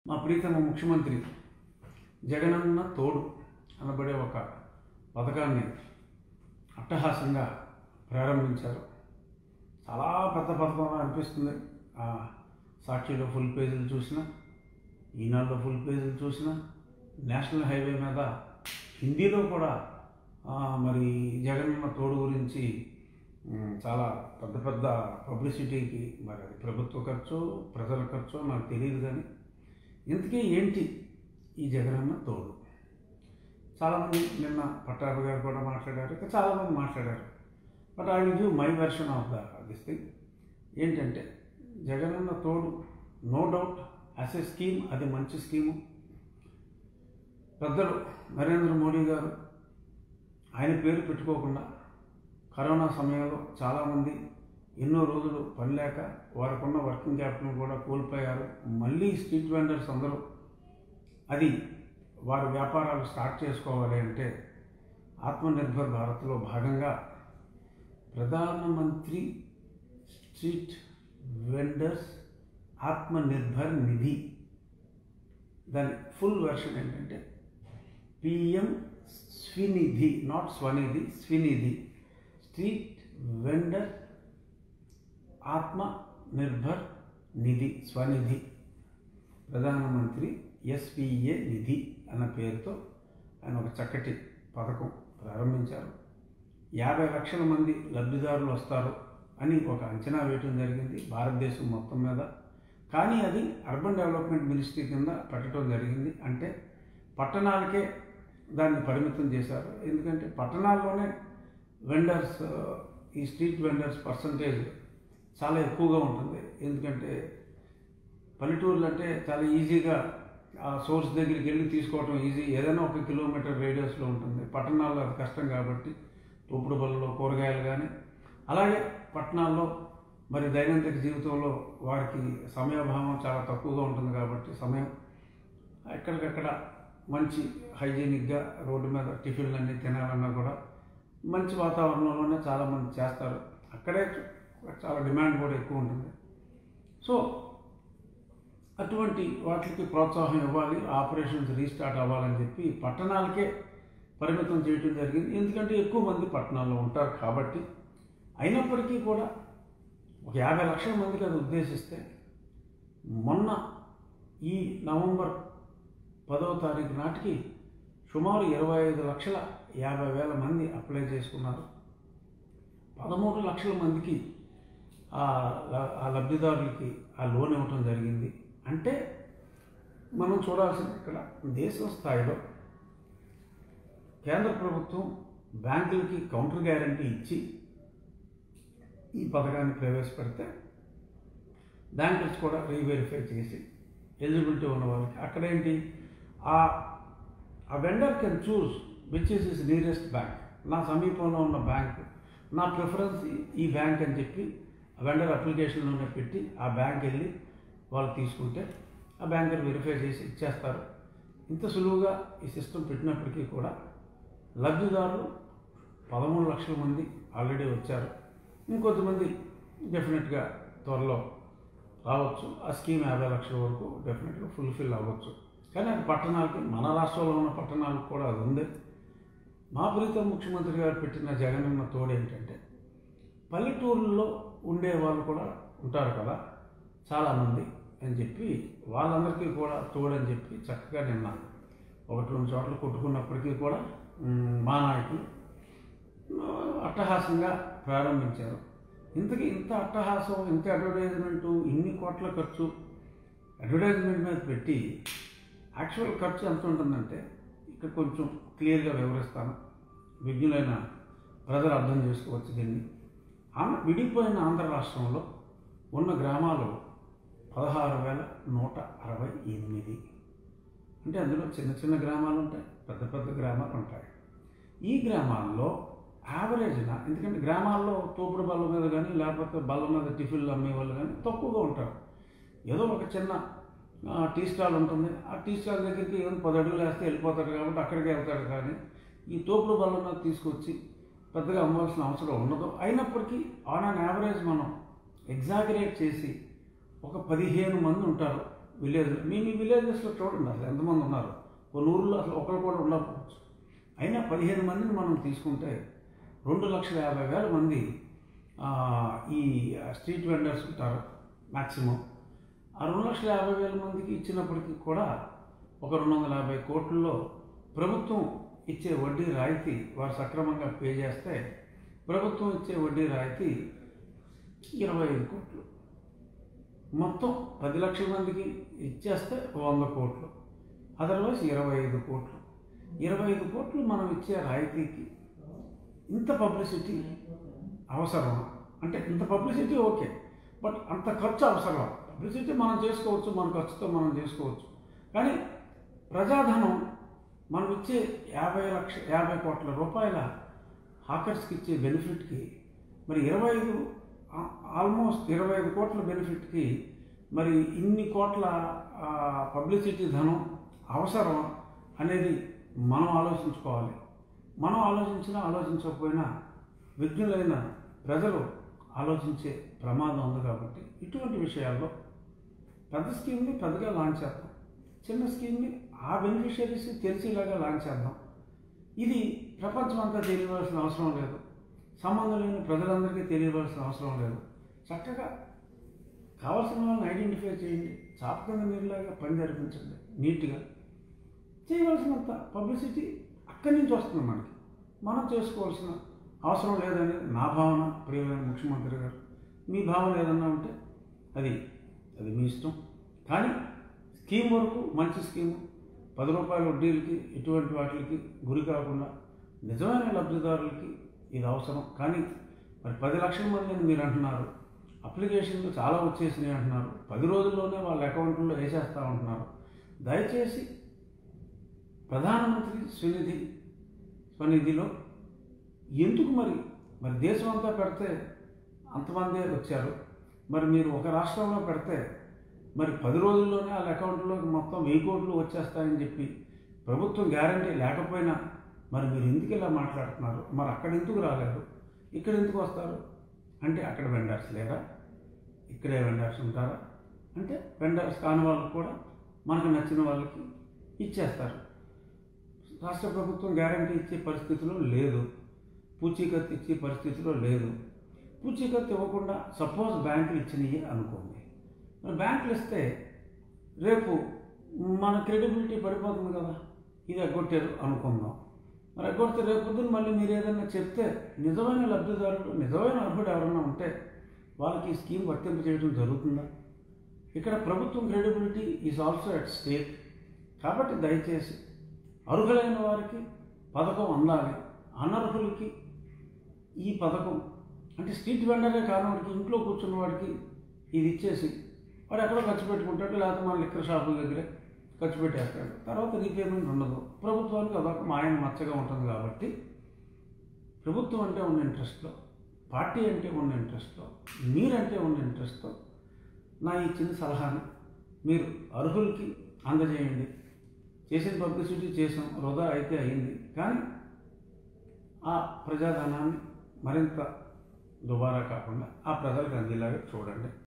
మా ప్రీతమ ముఖ్యమంత్రి జగనన్న తోడు అనబడే ఒక పథకాన్ని అట్టహాసంగా ప్రారంభించారు చాలా పెద్ద పథకం అనిపిస్తుంది ఆ సాక్షిలో ఫుల్ పేజీలు చూసిన ఈనాడులో ఫుల్ పేజీలు చూసిన నేషనల్ హైవే మీద హిందీలో కూడా ఆ, మరి జగనన్న తోడు గురించి ఉమ్, చాలా పెద్ద పెద్ద పబ్లిసిటీకి మరి అది ప్రభుత్వ ఖర్చు ప్రజల ఖర్చు నాకు తెలియదు కానీ ఇంతకీ ఏంటి ఈ జగనన్న తోడు చాలామంది నిన్న పట్టాభి గారు కూడా మాట్లాడారు ఇంకా చాలామంది మాట్లాడారు but I will give my version of the this thing ఏంటంటే Jagananna Thodu no doubt as a scheme అది మంచి స్కీము పెద్దలు నరేంద్ర మోడీ గారు ఆయన పేరు పెట్టుకోకుండా కరోనా సమయంలో చాలామంది ఎన్నో రోజులు పని లేక వారికున్న వర్కింగ్ క్యాపిటల్ కూడా కోల్పోయారు మళ్ళీ స్ట్రీట్ వెండర్స్ అందరూ అది వారి వ్యాపారాలు స్టార్ట్ చేసుకోవాలి అంటే ఆత్మనిర్భర్ భారత్లో భాగంగా ప్రధానమంత్రి స్ట్రీట్ వెండర్స్ ఆత్మనిర్భర్ నిధి దాని ఫుల్ వెర్షన్ ఏంటంటే PM Swinidhi not Swanidhi Swinidhi street vendor Atma Nirbhar నిధి స్వనిధి ప్రధానమంత్రి ఎస్పిఏ నిధి అన్న పేరుతో ఆయన ఒక చక్కటి పథకం ప్రారంభించారు యాభై లక్షల మంది లబ్ధిదారులు వస్తారు అని ఒక అంచనా వేయటం జరిగింది భారతదేశం మొత్తం మీద కానీ అది అర్బన్ డెవలప్మెంట్ మినిస్ట్రీ కింద పెట్టడం జరిగింది అంటే పట్టణాలకే దాన్ని పరిమితం చేశారు ఎందుకంటే పట్టణాల్లోనే వెండర్స్ ఈ స్ట్రీట్ వెండర్స్ పర్సంటేజ్ చాలా ఎక్కువగా ఉంటుంది ఎందుకంటే పల్లెటూర్లు అంటే చాలా ఈజీగా ఆ సోర్స్ దగ్గరికి వెళ్ళి తీసుకోవటం ఈజీ ఏదైనా ఒక కిలోమీటర్ రేడియస్లో ఉంటుంది పట్టణాల్లో అది కష్టం కాబట్టి తోపుడు బలలో కూరగాయలు కానీ అలాగే పట్టణాల్లో మరి దైనందిక జీవితంలో వారికి సమయభావం చాలా తక్కువగా ఉంటుంది కాబట్టి సమయం ఎక్కడికక్కడ మంచి హైజీనిక్గా రోడ్డు మీద టిఫిన్లు అన్నీ తినాలన్నా కూడా మంచి వాతావరణంలోనే చాలామంది చేస్తారు అక్కడే చాలా డిమాండ్ కూడా ఎక్కువ ఉంటుంది సో అటువంటి వాటికి ప్రోత్సాహం ఇవ్వాలి ఆపరేషన్స్ రీస్టార్ట్ అవ్వాలని చెప్పి పట్టణాలకే పరిమితం చేయడం జరిగింది ఎందుకంటే ఎక్కువ మంది పట్టణాల్లో ఉంటారు కాబట్టి అయినప్పటికీ కూడా ఒక యాభై లక్షల మందికి అది ఉద్దేశిస్తే మొన్న ఈ నవంబర్ పదవ తారీఖు నాటికి సుమారు ఇరవై ఐదు లక్షల యాభై వేల మంది అప్లై చేసుకున్నారు పదమూడు లక్షల మందికి ఆ ల- ఆ లబ్ధిదారులకి ఆ లోన్ ఇవ్వటం జరిగింది అంటే మనం చూడాల్సింది ఇక్కడ దేశ స్థాయిలో కేంద్ర ప్రభుత్వం బ్యాంకులకి కౌంటర్ గ్యారంటీ ఇచ్చి ఈ పథకాన్ని ప్రవేశపెడితే బ్యాంకర్స్ కూడా రీవెరిఫై చేసి ఎలిజిబిలిటీ ఉన్న వాళ్ళకి అక్కడేంటి ఆ ఆ vendor can choose which is is nearest bank నా సమీపంలో ఉన్న బ్యాంక్ నా ప్రిఫరెన్స్ ఈ బ్యాంక్ అని చెప్పి ఆ వెండర్ అప్లికేషన్లోనే పెట్టి ఆ బ్యాంక్ వెళ్ళి వాళ్ళు తీసుకుంటే ఆ బ్యాంకర్ వెరిఫై చేసి ఇచ్చేస్తారు ఇంత సులువుగా ఈ సిస్టమ్ పెట్టినప్పటికీ కూడా లబ్ధిదారులు పదమూడు లక్షల మంది ఆల్రెడీ వచ్చారు ఇంకొంతమంది డెఫినెట్గా త్వరలో రావచ్చు ఆ స్కీమ్ యాభై లక్షల వరకు డెఫినెట్గా ఫుల్ఫిల్ అవ్వచ్చు కానీ అది పట్టణాలకి మన రాష్ట్రంలో ఉన్న పట్టణాలకు కూడా అది ఉంది మా ప్రీతం ముఖ్యమంత్రి గారు పెట్టిన జగనన్న తోడు ఏంటంటే పల్లెటూరుల్లో ఉండే వాళ్ళు కూడా ఉంటారు కదా చాలామంది అని చెప్పి వాళ్ళందరికీ కూడా తోడని చెప్పి చక్కగా నిన్న ఒకటి రెండు చోట్ల కొట్టుకున్నప్పటికీ కూడా మ్, మా నాయకులు ఆ, అట్టహాసంగా ప్రారంభించారు ఇంతకీ ఇంత అట్టహాసం ఇంత అడ్వర్టైజ్మెంటు ఇన్ని కోట్ల ఖర్చు అడ్వర్టైజ్మెంట్ మీద పెట్టి యాక్చువల్ ఖర్చు ఎంత ఉంటుందంటే ఇక్కడ కొంచెం క్లియర్గా వివరిస్తాను విజ్ఞులైన ప్రజలు అర్థం చేసుకోవచ్చు దీన్ని ఆంధ్ర విడిపోయిన ఆంధ్ర రాష్ట్రంలో ఉన్న గ్రామాలు పదహారు వేల నూట అరవై ఎనిమిది అంటే అందులో చిన్న చిన్న గ్రామాలు ఉంటాయి పెద్ద పెద్ద గ్రామాలు ఉంటాయి ఈ గ్రామాల్లో యావరేజ్న ఎందుకంటే గ్రామాల్లో తోపుడు బల్ల మీద కానీ లేకపోతే బల్ల మీద టిఫిన్లు అమ్మే వాళ్ళు కానీ తక్కువగా ఉంటారు ఏదో ఒక చిన్న ఆ, టీ స్టాల్ ఉంటుంది ఆ టీ స్టాల్ దగ్గరికి ఏదో పది అడుగులు వేస్తే వెళ్ళిపోతాడు కాబట్టి అక్కడికి వెళ్తాడు కానీ ఈ తోపుడు బల్ల మీద తీసుకొచ్చి పెద్దగా అమ్మవలసిన అవసరం ఉండదు అయినప్పటికీ ఆన్ అన్ యావరేజ్ మనం ఎగ్జాగరేట్ చేసి ఒక పదిహేను మంది ఉంటారు విలేజ్ మీ మీ విలేజెస్లో చూడండి అసలు ఎంతమంది ఉన్నారు కొన్ని ఊర్లో అసలు ఒకరు కూడా ఉండకపోవచ్చు అయినా పదిహేను మందిని మనం తీసుకుంటే రెండు లక్షల యాభై వేల మంది ఆ, ఈ స్ట్రీట్ వెండర్స్ ఉంటారు మ్యాక్సిమం ఆ రెండు లక్షల యాభై వేల మందికి ఇచ్చినప్పటికీ కూడా ఒక రెండు వందల యాభై కోట్లలో ప్రభుత్వం ఇచ్చే వడ్డీ రాయితీ వారు సక్రమంగా పే చేస్తే ప్రభుత్వం ఇచ్చే వడ్డీ రాయితీ ఇరవై ఐదు కోట్లు మొత్తం పది లక్షల మందికి ఇచ్చేస్తే వంద కోట్లు అదర్వైజ్ ఇరవై ఐదు కోట్లు ఇరవై ఐదు కోట్లు మనం ఇచ్చే రాయితీకి ఇంత పబ్లిసిటీ అవసరమా అంటే ఇంత పబ్లిసిటీ ఓకే బట్ అంత ఖర్చు అవసరం పబ్లిసిటీ మనం చేసుకోవచ్చు మన ఖర్చుతో మనం చేసుకోవచ్చు కానీ ప్రజాధనం మనం ఇచ్చే యాభై లక్ష యాభై కోట్ల రూపాయల హాకర్స్కి ఇచ్చే బెనిఫిట్కి మరి ఇరవై ఐదు ఆల్మోస్ట్ ఇరవై ఐదు కోట్ల బెనిఫిట్కి మరి ఇన్ని కోట్ల ఆ, పబ్లిసిటీ ధనం అవసరం అనేది మనం ఆలోచించుకోవాలి మనం ఆలోచించినా ఆలోచించకపోయినా విజ్ఞులైన ప్రజలు ఆలోచించే ప్రమాదం ఉంది కాబట్టి ఇటువంటి విషయాల్లో పెద్ద స్కీమ్ని పెద్దగా లాంచ్ చేద్దాం చిన్న స్కీమ్ని ఆ బెనిఫిషియరీస్ తెలిసేలాగా లాంచ్ చేద్దాం ఇది ప్రపంచం అంతా తెలియవలసిన అవసరం లేదు సంబంధం లేని ప్రజలందరికీ తెలియవలసిన అవసరం లేదు చక్కగా కావాల్సిన వాళ్ళని ఐడెంటిఫై చేయండి చాప కింద నీరులాగా పని జరిపించండి నీట్గా చేయవలసినంత పబ్లిసిటీ అక్కడి నుంచి వస్తుంది మనకి మనం చేసుకోవాల్సిన అవసరం లేదని నా భావన ప్రియమైన ముఖ్యమంత్రి గారు మీ భావన ఏదన్నా ఉంటే అది అది మీ ఇష్టం కానీ స్కీమ్ వరకు మంచి స్కీము పది రూపాయల వడ్డీలకి ఇటువంటి వాటికి గురి కాకుండా నిజమైన లబ్ధిదారులకి ఇది అవసరం కానీ మరి పది లక్షల మంది అని మీరు అంటున్నారు అప్లికేషన్లు చాలా వచ్చేసినాయి అంటున్నారు పది రోజుల్లోనే వాళ్ళ అకౌంట్లో వేసేస్తా ఉంటున్నారు దయచేసి ప్రధానమంత్రి స్వనిధి స్వనిధిలో ఎందుకు మరి మరి దేశం అంతా పెడితే అంతమందే వచ్చారు మరి మీరు ఒక రాష్ట్రంలో పెడితే మరి పది రోజుల్లోనే వాళ్ళ అకౌంట్లోకి మొత్తం వెయ్యి కోట్లు వచ్చేస్తాయని చెప్పి ప్రభుత్వం గ్యారంటీ లేకపోయినా మరి మీరు ఎందుకు ఇలా మాట్లాడుతున్నారు మరి అక్కడ ఎందుకు రాలేదు ఇక్కడ ఎందుకు వస్తారు అంటే అక్కడ వెండర్స్ లేరా ఇక్కడే వెండర్స్ ఉంటారా అంటే వెండర్స్ కాని వాళ్ళకి కూడా మనకు నచ్చిన వాళ్ళకి ఇచ్చేస్తారు రాష్ట్ర ప్రభుత్వం గ్యారంటీ ఇచ్చే పరిస్థితిలో లేదు పూచీకత్తు ఇచ్చే పరిస్థితిలో లేదు పూచీకత్తు ఇవ్వకుండా సపోజ్ బ్యాంకులు ఇచ్చినాయి అనుకోండి మరి బ్యాంకులు ఇస్తే రేపు మన క్రెడిబిలిటీ పడిపోతుంది కదా ఇది ఎగ్గొట్టారు అనుకుందాం మరి ఎగ్గొడితే రేపు పొద్దున్న మళ్ళీ మీరు ఏదైనా చెప్తే నిజమైన లబ్ధిదారులు నిజమైన అర్హుడు ఎవరైనా ఉంటే వాళ్ళకి ఈ స్కీమ్ వర్తింప చేయడం జరుగుతుందా ఇక్కడ ప్రభుత్వం credibility is also at stake కాబట్టి దయచేసి అర్హులైన వారికి పథకం అందాలి అనర్హులకి ఈ పథకం అంటే స్ట్రీట్ వెండరే కానివాడికి ఇంట్లో కూర్చున్న వాడికి ఇది ఇచ్చేసి వాడు ఎక్కడో ఖర్చు పెట్టుకుంటాడు లేకపోతే మన లిక్కర్ షాపుల దగ్గరే ఖర్చు పెట్టేస్తాడు తర్వాత రీపేమెంట్ ఉండదు ప్రభుత్వానికి అదొక మాయన మచ్చగా ఉంటుంది కాబట్టి ప్రభుత్వం అంటే ఉన్న ఇంట్రెస్ట్లో పార్టీ అంటే ఉన్న ఇంట్రెస్ట్లో మీరంటే ఉన్న ఇంట్రెస్ట్తో నా ఈ చిన్న సలహాని మీరు అర్హులకి అందజేయండి చేసిన పబ్లిసిటీ చేసాం వృధా అయితే అయింది కానీ ఆ ప్రజాధనాన్ని మరింత దుబారా కాకుండా ఆ ప్రజలకు అందేలాగా చూడండి